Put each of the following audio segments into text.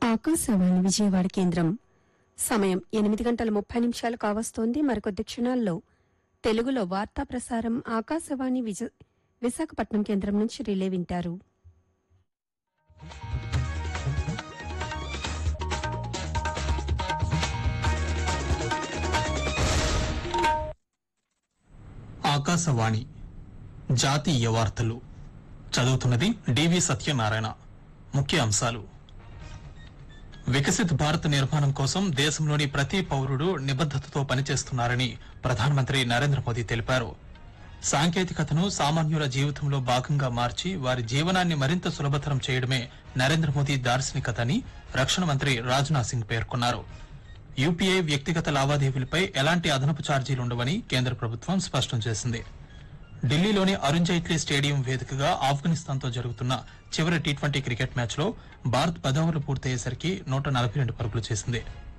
ఆకాశవాణి విజయవాడ కేంద్రం సమయం ఎనిమిది గంటల ముప్పై నిమిషాలు కావస్తోంది మరికొద్ది క్షణాల్లో తెలుగులో వార్తా ప్రసారం ఆకాశవాణి విజ విశాఖపట్నం కేంద్రం నుంచి రిలే వింటారు ఆకాశవాణి జాతీయ వార్తలు చదువుతున్నది డివి సత్యనారాయణ ముఖ్య అంశాలు వికసిత్ భారత్ నిర్మాణం కోసం దేశంలోని ప్రతి పౌరుడు నిబద్దతతో పనిచేస్తున్నారని ప్రధానమంత్రి నరేంద్ర మోదీ తెలిపారు సాంకేతికతను సామాన్యుల జీవితంలో భాగంగా మార్చి వారి జీవనాన్ని మరింత సులభతరం చేయడమే నరేంద్ర మోదీ దార్శనికత అని రక్షణ మంత్రి రాజ్నాథ్ సింగ్ పేర్కొన్నారు యూపీఐ వ్యక్తిగత లావాదేవీలపై ఎలాంటి అదనపు ఛార్జీలు ఉండవని కేంద్ర ప్రభుత్వం స్పష్టం చేసింది ఢిల్లీలోని అరుణ్ జైట్లీ స్టేడియం వేదికగా ఆఫ్ఘనిస్తాన్తో జరుగుతున్న చివరి టీ ట్వంటీ క్రికెట్ మ్యాచ్లో భారత్ పది ఓవర్లు పూర్తయ్యేసరికి నూట నలభై రెండు పరుగులు చేసింది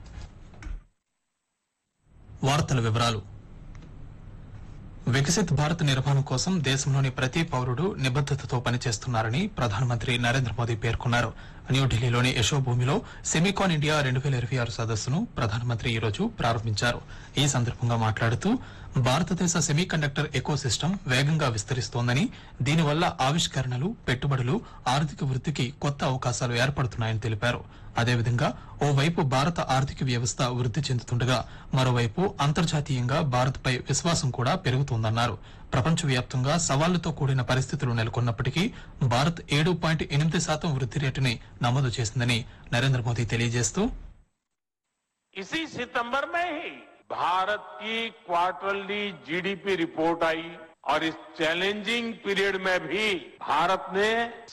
వార్తల వివరాలు వికసిత్ భారత్ నిర్మాణం కోసం దేశంలోని ప్రతి పౌరుడు నిబద్దతతో పనిచేస్తున్నారని ప్రధానమంత్రి నరేంద్ర మోదీ పేర్కొన్నారు న్యూఢిల్లీలోని యశోభూమిలో సెమికాన్ ఇండియా రెండు వేల ఇరవై ఆరు సదస్సును ప్రధానమంత్రి ఈ రోజు ప్రారంభించారు ఈ సందర్భంగా మాట్లాడుతూ భారతదేశ సెమీకండక్టర్ ఎకోసిస్టమ్ వేగంగా విస్తరిస్తోందని దీనివల్ల ఆవిష్కరణలు పెట్టుబడులు ఆర్థిక వృద్ధికి కొత్త అవకాశాలు ఏర్పడుతున్నాయని తెలిపారు అదేవిధంగా ఓవైపు భారత ఆర్థిక వ్యవస్థ వృద్ధి చెందుతుండగా మరోవైపు అంతర్జాతీయంగా భారత్పై విశ్వాసం కూడా పెరుగుతోందన్నారు ప్రపంచవ్యాప్తంగా సవాళ్లతో కూడిన పరిస్థితులు నెలకొన్నప్పటికీ భారత్ ఏడు పాయింట్ ఎనిమిది శాతం వృద్ధి రేటుని నమోదు చేసిందని నరేంద్ర మోదీ తెలియజేస్తూ इसी सितंबर में ही भारत की क्वार्टरली जीडीपी रिपोर्ट आई और इस चैलेंजिंग पीरियड में भी भारत ने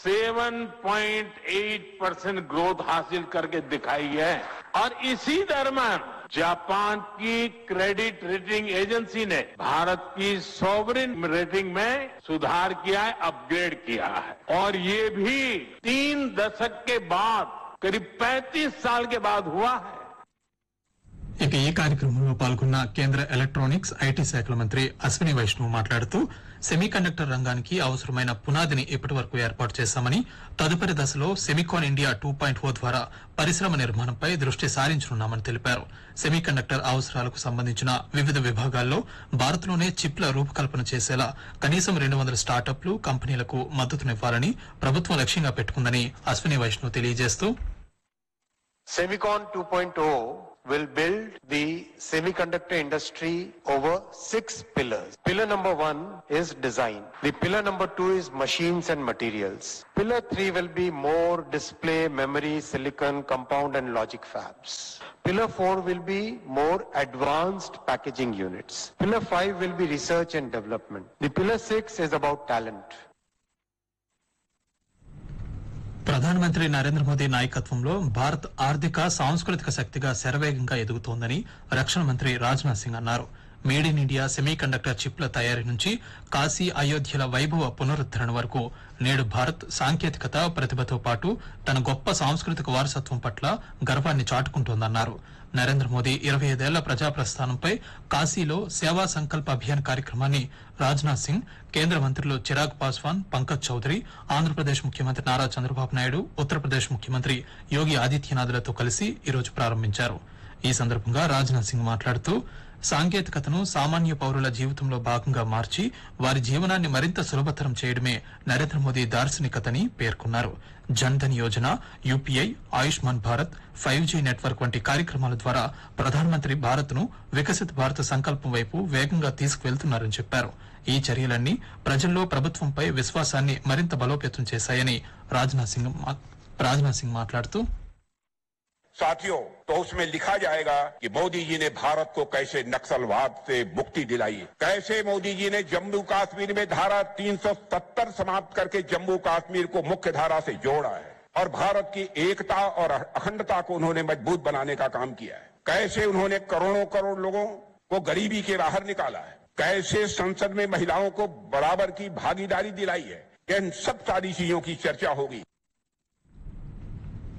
7.8 परसेंट ग्रोथ हासिल करके दिखाई है और इसी दरम्यान जापान की क्रेडिट रेटिंग एजेंसी ने भारत की सॉवरिन रेटिंग में सुधार किया है अपग्रेड किया है और ये भी तीन दशक के बाद करीब 35 साल के बाद हुआ है ఇక ఈ కార్యక్రమంలో పాల్గొన్న కేంద్ర ఎలక్ట్రానిక్స్ ఐటీ శాఖల మంత్రి అశ్విని వైష్ణవ్ మాట్లాడుతూ సెమీకండక్టర్ రంగానికి అవసరమైన పునాదిని ఇప్పటి వరకు ఏర్పాటు చేశామని తదుపరి దశలో Semicon India two point o ద్వారా పరిశ్రమ నిర్మాణంపై దృష్టి సారించనున్నామని తెలిపారు సెమీకండక్టర్ అవసరాలకు సంబంధించిన వివిధ విభాగాల్లో భారత్లోనే చిప్ల రూపకల్పన చేసేలా కనీసం రెండు వందల స్టార్టప్లు కంపెనీలకు మద్దతునివ్వాలని ప్రభుత్వం లక్ష్యంగా పెట్టుకుందని అశ్విని వైష్ణవ్ తెలియజేస్తూ Semicon 2.0 will build the semiconductor industry over six pillars. Pillar number one is design. The pillar number two is machines and materials. Pillar three will be more display, memory, silicon, compound and logic fabs. Pillar four will be more advanced packaging units. Pillar five will be research and development. The pillar six is about talent. ప్రధానమంత్రి నరేంద్ర మోదీ నాయకత్వంలో భారత్ ఆర్థిక సాంస్కృతిక శక్తిగా శరవేగంగా ఎదుగుతోందని రక్షణ మంత్రి రాజ్నాథ్ సింగ్ అన్నారు made in India semiconductor చిప్ల తయారీ నుంచి కాశీ అయోధ్యల వైభవ పునరుద్దరణ వరకు నేడు భారత్ సాంకేతికత ప్రతిభతో పాటు తన గొప్ప సాంస్కృతిక వారసత్వం పట్ల గర్వాన్ని చాటుకుంటోందన్నారు నరేంద్ర మోదీ ఇరవై ఐదేళ్ల ప్రజాప్రస్థానంపై కాశీలో సేవా సంకల్ప అభియాన్ కార్యక్రమాన్ని రాజ్నాథ్ సింగ్ కేంద్ర మంత్రులు చిరాగ్ పాస్వాన్ పంకజ్ చౌదరి ఆంధ్రప్రదేశ్ ముఖ్యమంత్రి నారా చంద్రబాబు నాయుడు ఉత్తరప్రదేశ్ ముఖ్యమంత్రి యోగి ఆదిత్యనాథ్లతో కలిసి ఈరోజు ప్రారంభించారు ఈ సందర్భంగా రాజ్నాథ్ సింగ్ మాట్లాడుతూ సాంకేతికతను సామాన్య పౌరుల జీవితంలో భాగంగా మార్చి వారి జీవనాన్ని మరింత సులభతరం చేయడమే నరేంద్ర మోదీ దార్శనికతని పేర్కొన్నారు Jan Dhan Yojana UPI Ayushman Bharat five G network వంటి కార్యక్రమాల ద్వారా ప్రధానమంత్రి భారత్ ను వికసిత్ భారత్ సంకల్పం వైపు వేగంగా తీసుకువెళ్తున్నారని చెప్పారు ఈ చర్యలన్నీ ప్రజల్లో ప్రభుత్వంపై విశ్వాసాన్ని మరింత బలోపేతం చేశాయని రాజ్నాథ్ సింగ్ మా- రాజ్నాథ్ సింగ్ మాట్లాడుతూ साथियों तो उसमें लिखा जाएगा कि मोदी जी ने भारत को कैसे नक्सलवाद से मुक्ति दिलाई कैसे मोदी जी ने जम्मू कश्मीर में धारा 370 समाप्त करके जम्मू कश्मीर को मुख्य धारा से जोड़ा है और भारत की एकता और अखंडता को उन्होंने मजबूत बनाने का काम किया है कैसे उन्होंने करोड़ों करोड़ लोगों को गरीबी के बाहर निकाला है कैसे संसद में महिलाओं को बराबर की भागीदारी दिलाई है इन सब सारी चीजों की चर्चा होगी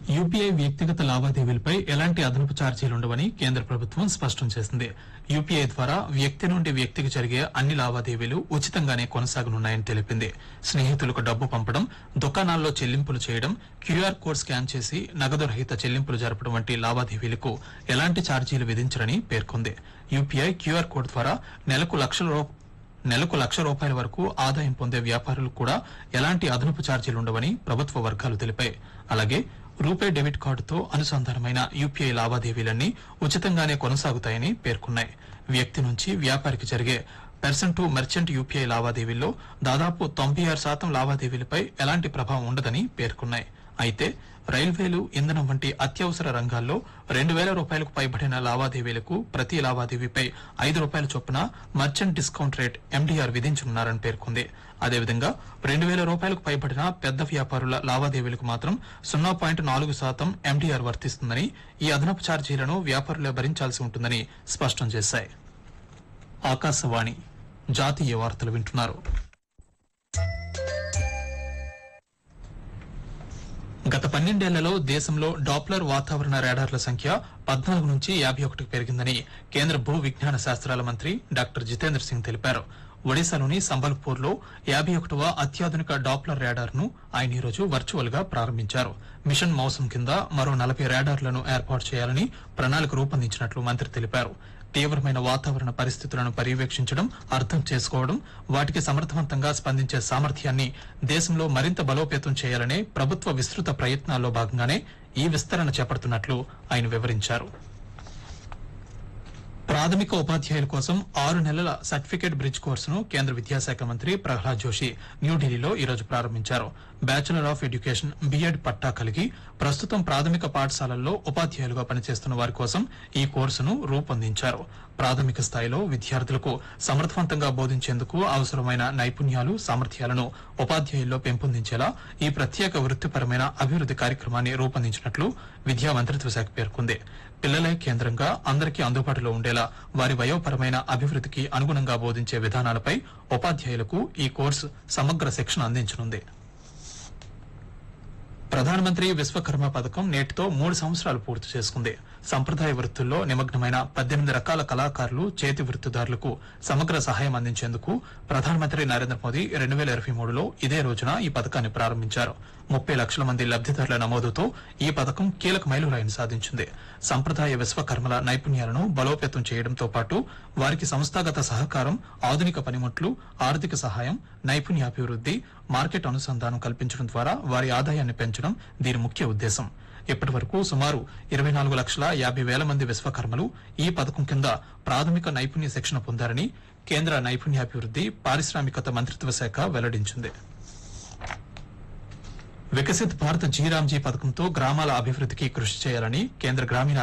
యూపీఐ వ్యక్తిగత లావాదేవీలపై ఎలాంటి అదనపు ఛార్జీలు ఉండవని కేంద్ర ప్రభుత్వం స్పష్టం చేసింది యూపీఐ ద్వారా వ్యక్తి నుండి వ్యక్తికి జరిగే అన్ని లావాదేవీలు ఉచితంగానే కొనసాగనున్నాయని తెలిపింది స్నేహితులకు డబ్బు పంపడం దుకాణాల్లో చెల్లింపులు చేయడం క్యూఆర్ కోడ్ స్కాన్ చేసి నగదు రహిత చెల్లింపులు జరపడం వంటి లావాదేవీలకు ఎలాంటి ఛార్జీలు విధించరని పేర్కొంది యూపీఐ క్యూఆర్ కోడ్ ద్వారా నెలకు లక్షల రూ- నెలకు లక్ష రూపాయల వరకు ఆదాయం పొందే వ్యాపారులకు కూడా ఎలాంటి అదనపు ఛార్జీలు ఉండవని ప్రభుత్వ వర్గాలు తెలిపాయి అలాగే రూపే డెబిట్ కార్డుతో అనుసంధానమైన యూపీఐ లావాదేవీలన్నీ ఉచితంగానే కొనసాగుతాయని పేర్కొన్నాయి వ్యక్తి నుంచి వ్యాపారికి జరిగే పర్సన్ టు మర్చెంట్ యూపీఐ లావాదేవీల్లో దాదాపు తొంభై ఆరు శాతం లావాదేవీలపై ఎలాంటి ప్రభావం ఉండదని పేర్కొన్నాయి అయితే రైల్వేలు ఇంధనం వంటి అత్యవసర రంగాల్లో రెండు వేల రూపాయలకు పైబడిన లావాదేవీలకు ప్రతి లావాదేవీపై ఐదు రూపాయల చొప్పున మర్చెంట్ డిస్కౌంట్ రేట్ ఎండీఆర్ విధించనున్నారని పేర్కొంది అదేవిధంగా రెండు వేల రూపాయలకు పైబడిన పెద్ద వ్యాపారుల లావాదేవీలకు మాత్రం సున్నా పాయింట్ నాలుగు శాతం ఎండీఆర్ వర్తిస్తుందని ఈ అదనపు ఛార్జీలను వ్యాపారులే భరించాల్సి ఉంటుందని స్పష్టం చేశాయి ఆకాశవాణి జాతీయ వార్తలు వింటున్నారు గత పన్నెండేళ్లలో దేశంలో డాప్లర్ వాతావరణ రాడార్ల సంఖ్య పద్నాలుగు నుంచి యాభై ఒకటికి పెరిగిందని కేంద్ర భూ విజ్ఞాన శాస్త్రాల మంత్రి డాక్టర్ జితేంద్ర సింగ్ తెలిపారు ఒడిశాలోని సంబల్పూర్ లో యాభై ఒకటవ అత్యాధునిక డాప్లర్ రాడార్ ను ఆయన ఈరోజు వర్చువల్ గా ప్రారంభించారు మిషన్ మౌసం కింద మరో నలభై రాడార్లను ఏర్పాటు చేయాలని ప్రణాళిక రూపొందించినట్లు మంత్రి తెలిపారు తీవ్రమైన వాతావరణ పరిస్థితులను పర్యవేక్షించడం అర్థం చేసుకోవడం వాటికి సమర్థవంతంగా స్పందించే సామర్థ్యాన్ని దేశంలో మరింత బలోపేతం చేయాలనే ప్రభుత్వ విస్తృత ప్రయత్నాల్లో భాగంగానే ఈ విస్తరణ చేపడుతున్నట్లు ఆయన వివరించారు ప్రాథమిక ఉపాధ్యాయుల కోసం ఆరు నెలల సర్టిఫికేట్ బ్రిడ్జ్ కోర్సును కేంద్ర విద్యాశాఖ మంత్రి ప్రహ్లాద్ జోషి న్యూఢిల్లీలో ఈ రోజు ప్రారంభించారు బ్యాచిలర్ ఆఫ్ ఎడ్యుకేషన్ బీఎడ్ పట్టా కలిగి ప్రస్తుతం ప్రాథమిక పాఠశాలల్లో ఉపాధ్యాయులుగా పనిచేస్తున్న వారి కోసం ఈ కోర్సును రూపొందించారు ప్రాథమిక స్థాయిలో విద్యార్థులకు సమర్థవంతంగా బోధించేందుకు అవసరమైన నైపుణ్యాలు సామర్థ్యాలను ఉపాధ్యాయుల్లో పెంపొందించేలా ఈ ప్రత్యేక వృత్తిపరమైన అభివృద్ది కార్యక్రమాన్ని రూపొందించినట్లు విద్యా మంత్రిత్వ శాఖ పేర్కొంది పిల్లలే కేంద్రంగా అందరికీ అందుబాటులో ఉండేలా వారి వయోపరమైన అభివృద్ధికి అనుగుణంగా బోధించే విధానాలపై ఉపాధ్యాయులకు ఈ కోర్సు సమగ్ర శిక్షణ అందించనుంది ప్రధానమంత్రి విశ్వకర్మ పథకం నేటితో మూడు సంవత్సరాలు పూర్తి చేసుకుంది సంప్రదాయ వృత్తుల్లో నిమగ్నమైన పద్దెనిమిది రకాల కళాకారులు చేతి వృత్తిదారులకు సమగ్ర సహాయం అందించేందుకు ప్రధానమంత్రి నరేంద్ర మోదీ రెండు వేల ఇరవై మూడులో ఇదే రోజున ఈ పథకాన్ని ప్రారంభించారు ముప్పై లక్షల మంది లబ్దిదారుల నమోదుతో ఈ పథకం కీలక మైలురాయిని సాధించింది సంప్రదాయ విశ్వకర్మల నైపుణ్యాలను బలోపేతం చేయడంతో పాటు వారికి సంస్థాగత సహకారం ఆధునిక పనిముట్లు ఆర్థిక సహాయం నైపుణ్యాభివృద్ది మార్కెట్ అనుసంధానం కల్పించడం ద్వారా వారి ఆదాయాన్ని పెంచడం దీని ముఖ్య ఉద్దేశం ఇప్పటి వరకు సుమారు ఇరవై నాలుగు లక్షల యాభై వేల మంది విశ్వకర్మలు ఈ పథకం కింద ప్రాథమిక నైపుణ్య శిక్షణ పొందారని కేంద్ర నైపుణ్యాభివృద్ది పారిశ్రామికత మంత్రిత్వ శాఖ వెల్లడించింది వికసిత్ భారత్ జీరామ్జీ పథకంతో గ్రామాల అభివృద్ధికి కృషి చేయాలని కేంద్ర గ్రామీణ